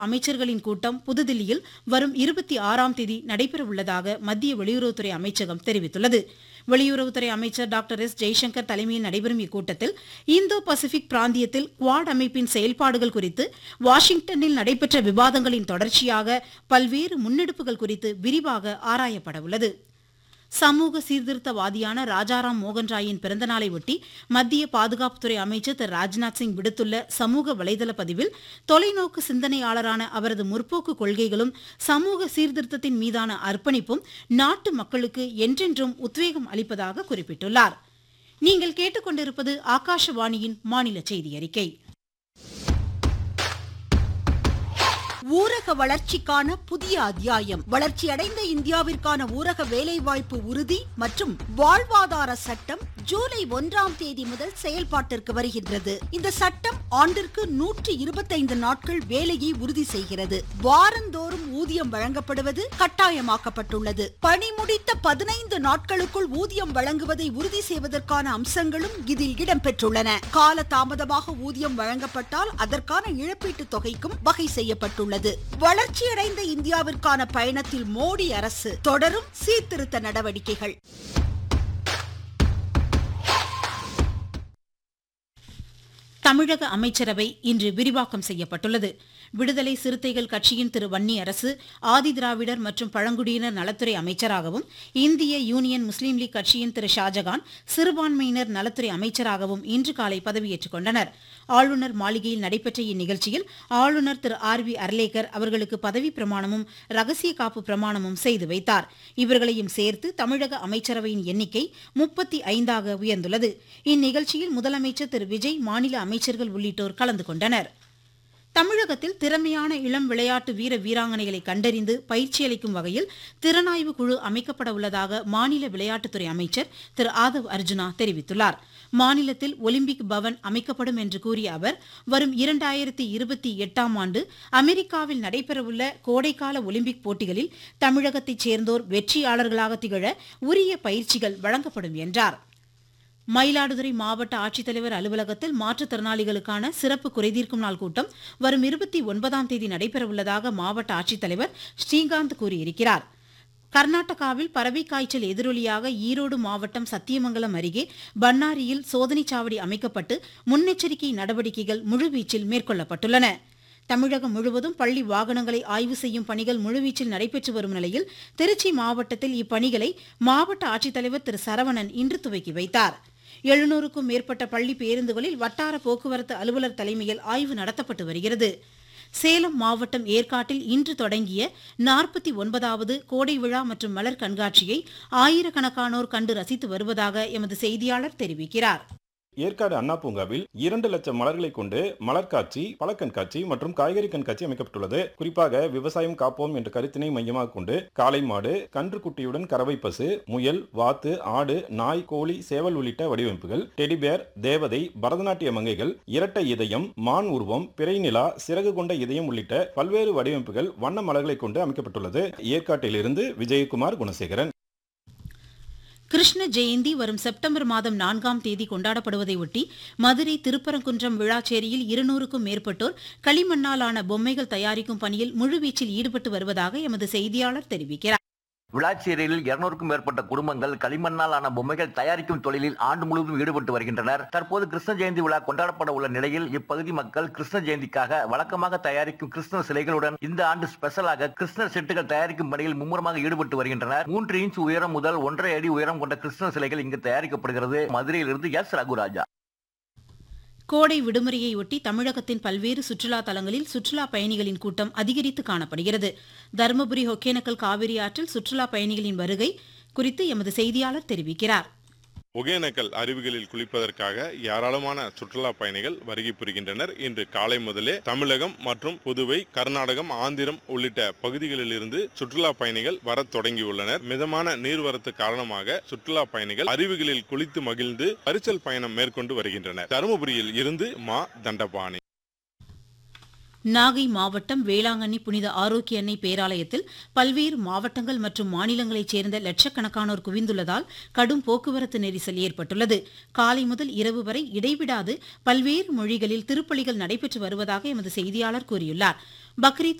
அமைச்சர்களின் கூட்டம் புதுதில்லியில் வரும் இருபத்தி ஆறாம் தேதி நடைபெறவுள்ளதாக மத்திய வெளியுறவுத்துறை அமைச்சகம் தெரிவித்துள்ளது வெளியுறவுத்துறை அமைச்சர் டாக்டர் எஸ் ஜெய்சங்கர் தலைமையில் நடைபெறும் இக்கூட்டத்தில் இந்தோ பசிபிக் பிராந்தியத்தில் குவாட் அமைப்பின் செயல்பாடுகள் குறித்து வாஷிங்டனில் நடைபெற்ற விவாதங்களின் தொடர்ச்சியாக பல்வேறு முன்னெடுப்புகள் குறித்து விரிவாக ஆராயப்படவுள்ளது சமூக சீர்திருத்தவாதியான ராஜாராம் மோகன் ராயின் பிறந்தநாளை ஒட்டி மத்திய பாதுகாப்புத்துறை அமைச்சர் திரு ராஜ்நாத் சிங் விடுத்துள்ள சமூக வலைதள பதிவில் தொலைநோக்கு சிந்தனையாளரான அவரது முற்போக்கு கொள்கைகளும் சமூக சீர்திருத்தத்தின் மீதான அர்ப்பணிப்பும் நாட்டு மக்களுக்கு என்றென்றும் உத்வேகம் அளிப்பதாக குறிப்பிட்டுள்ளார் நீங்கள் கேட்டுக்கொண்டிருப்பது ஆகாஷவாணியின் மாநில செய்தி அறிக்கை ஊரக வளர்ச்சிக்கான புதிய அத்தியாயம் வளர்ச்சியடைந்த இந்தியாவிற்கான ஊரக வேலைவாய்ப்பு உறுதி மற்றும் வாழ்வாதார சட்டம் ஜூலை ஒன்றாம் தேதி முதல் செயல்பாட்டிற்கு வருகின்றது இந்த சட்டம் ஆண்டிற்கு நூற்று இருபத்தைந்து நாட்கள் வேலையை உறுதி செய்கிறது வாரந்தோறும் ஊதியம் வழங்கப்படுவது கட்டாயமாக்கப்பட்டுள்ளது பணி முடித்த பதினைந்து நாட்களுக்குள் ஊதியம் வழங்குவதை உறுதி செய்வதற்கான அம்சங்களும் இதில் இடம்பெற்றுள்ளன கால தாமதமாக ஊதியம் வழங்கப்பட்டால் அதற்கான இழப்பீட்டுத் தொகைக்கும் வகை செய்யப்பட்டுள்ளது உள்ளது வளர்ச்சியடைந்த இந்தியாவிற்கான பயணத்தில் மோடி அரசு தொடரும் சீர்திருத்த நடவடிக்கைகள் தமிழக அமைச்சரவை இன்று விரிவாக்கம் செய்யப்பட்டுள்ளது விடுதலை சிறுத்தைகள் கட்சியின் திரு வன்னி அரசு ஆதிதிராவிடர் மற்றும் பழங்குடியினர் நலத்துறை அமைச்சராகவும் இந்திய யூனியன் முஸ்லீம் லீக் கட்சியின் திரு ஷாஜகான் சிறுபான்மையினர் நலத்துறை அமைச்சராகவும் இன்று காலை பதவியேற்றுக் கொண்டனர் ஆளுநர் மாளிகையில் நடைபெற்ற இந்நிகழ்ச்சியில் ஆளுநர் திரு ஆர் வி அர்லேக்கர் அவர்களுக்கு பதவி பிரமாணமும் ரகசிய காப்பு பிரமாணமும் செய்து வைத்தார் இவர்களையும் சேர்த்து தமிழக அமைச்சரவையின் எண்ணிக்கை முப்பத்தி ஐந்தாக உயர்ந்துள்ளது இந்நிகழ்ச்சியில் முதலமைச்சர் திரு விஜய் மாநில அமைச்சர்கள் உள்ளிட்டோர் கலந்து கொண்டனர் தமிழகத்தில் திறமையான இளம் விளையாட்டு வீர வீராங்கனைகளை கண்டறிந்து பயிற்சி அளிக்கும் வகையில் திறனாய்வு குழு அமைக்கப்பட உள்ளதாக மாநில விளையாட்டுத்துறை அமைச்சர் திரு ஆதவ் அர்ஜுனா தெரிவித்துள்ளார் மாநிலத்தில் ஒலிம்பிக் பவன் அமைக்கப்படும் என்று கூறிய அவர் வரும் இரண்டாயிரத்தி இருபத்தி எட்டாம் ஆண்டு அமெரிக்காவில் நடைபெறவுள்ள கோடைக்கால ஒலிம்பிக் போட்டிகளில் தமிழகத்தைச் சேர்ந்தோர் வெற்றியாளர்களாக திகழ உரிய பயிற்சிகள் வழங்கப்படும் என்றார் மயிலாடுதுறை மாவட்ட ஆட்சித்தலைவர் அலுவலகத்தில் மாற்றுத்திறனாளிகளுக்கான சிறப்பு குறைதீர்க்கும் நாள் கூட்டம் வரும் இருபத்தி ஒன்பதாம் தேதி நடைபெறவுள்ளதாக மாவட்ட ஆட்சித்தலைவர் ஸ்ரீகாந்த் கூறியிருக்கிறார் கர்நாடகாவில் பறவை காய்ச்சல் எதிரொலியாக ஈரோடு மாவட்டம் சத்தியமங்கலம் அருகே பன்னாரியில் சோதனைச் சாவடி அமைக்கப்பட்டு முன்னெச்சரிக்கை நடவடிக்கைகள் முழுவீச்சில் மேற்கொள்ளப்பட்டுள்ளன தமிழகம் முழுவதும் பள்ளி வாகனங்களை ஆய்வு செய்யும் பணிகள் முழுவீச்சில் நடைபெற்று வரும் நிலையில் திருச்சி மாவட்டத்தில் இப்பணிகளை மாவட்ட ஆட்சித்தலைவர் திரு சரவணன் இன்று துவக்கி வைத்தார் எழுநூறுக்கும் மேற்பட்ட பள்ளி பேருந்துகளில் வட்டார போக்குவரத்து அலுவலர் தலைமையில் ஆய்வு நடத்தப்பட்டு வருகிறது சேலம் மாவட்டம் ஏற்காட்டில் இன்று தொடங்கிய நாற்பத்தி ஒன்பதாவது கோடை விழா மற்றும் மலர் கண்காட்சியை ஆயிரக்கணக்கானோர் கண்டு ரசித்து வருவதாக எமது செய்தியாளர் தெரிவிக்கிறார் ஏற்காடு அண்ணா பூங்காவில் இரண்டு லட்சம் மலர்களை கொண்டு மலர் காட்சி பழ கண்காட்சி மற்றும் காய்கறி கண்காட்சி அமைக்கப்பட்டுள்ளது குறிப்பாக விவசாயம் காப்போம் என்ற கருத்தினை மையமாக கொண்டு காளை மாடு கன்றுக்குட்டியுடன் கறவை பசு முயல் வாத்து ஆடு நாய் கோழி சேவல் உள்ளிட்ட வடிவமைப்புகள் டெடிபேர் தேவதை பரதநாட்டிய மங்கைகள் இரட்டை இதயம் மான் உருவம் பிறை நிலா சிறகு கொண்ட இதயம் உள்ளிட்ட பல்வேறு வடிவமைப்புகள் வண்ண மலர்களை கொண்டு அமைக்கப்பட்டுள்ளது ஏற்காட்டிலிருந்து விஜயகுமார் குணசேகரன் கிருஷ்ண ஜெயந்தி வரும் செப்டம்பர் மாதம் நான்காம் தேதி கொண்டாடப்படுவதை ஒட்டி மதுரை திருப்பரங்குன்றம் விழாச்சேரியில் இருநூறுக்கும் மேற்பட்டோர் களிமண்ணாலான பொம்மைகள் தயாரிக்கும் பணியில் முழுவீச்சில் ஈடுபட்டு வருவதாக எமது செய்தியாளர் தெரிவிக்கிறார் விளாச்சேரியில் இருநூறுக்கும் மேற்பட்ட குடும்பங்கள் களிமண்ணால் ஆன பொம்மைகள் தயாரிக்கும் தொழிலில் ஆண்டு முழுவதும் ஈடுபட்டு வருகின்றனர் தற்போது கிருஷ்ண ஜெயந்தி விழா கொண்டாடப்பட உள்ள நிலையில் இப்பகுதி மக்கள் கிருஷ்ண ஜெயந்திக்காக வழக்கமாக தயாரிக்கும் கிருஷ்ணர் சிலைகளுடன் இந்த ஆண்டு ஸ்பெஷலாக கிருஷ்ணர் செட்டுகள் தயாரிக்கும் பணியில் மும்முரமாக ஈடுபட்டு வருகின்றனர் மூன்று இன்ச் உயரம் முதல் ஒன்றரை அடி உயரம் கொண்ட கிருஷ்ணர் சிலைகள் இங்கு தயாரிக்கப்படுகிறது மதுரையிலிருந்து எஸ் ரகுராஜா கோடை விடுமுறையொட்டி தமிழகத்தின் பல்வேறு சுற்றுலா தலங்களில் சுற்றுலா பயணிகளின் கூட்டம் அதிகரித்து காணப்படுகிறது தருமபுரி ஒகேனக்கல் காவிரி ஆற்றில் சுற்றுலா பயணிகளின் வருகை குறித்து எமது செய்தியாளர் தெரிவிக்கிறார் ஒகேனக்கல் அருவிகளில் குளிப்பதற்காக ஏராளமான சுற்றுலா பயணிகள் வருகை புரிகின்றனர் இன்று காலை முதலே தமிழகம் மற்றும் புதுவை கர்நாடகம் ஆந்திரம் உள்ளிட்ட பகுதிகளில் இருந்து சுற்றுலா பயணிகள் வரத் தொடங்கியுள்ளனர் மிதமான நீர்வரத்து காரணமாக சுற்றுலா பயணிகள் அருவிகளில் குளித்து மகிழ்ந்து பரிசல் பயணம் மேற்கொண்டு வருகின்றனர் தருமபுரியில் இருந்து மா தண்டபாணி நாகை மாவட்டம் வேளாங்கண்ணி புனித ஆரோக்கிய அன்னை பேராலயத்தில் பல்வேறு மாவட்டங்கள் மற்றும் மாநிலங்களைச் சேர்ந்த லட்சக்கணக்கானோர் குவிந்துள்ளதால் கடும் போக்குவரத்து நெரிசல் ஏற்பட்டுள்ளது காலை முதல் இரவு வரை இடைவிடாது பல்வேறு மொழிகளில் திருப்பலிகள் நடைபெற்று வருவதாக எமது செய்தியாளர் கூறியுள்ளார் பக்ரீத்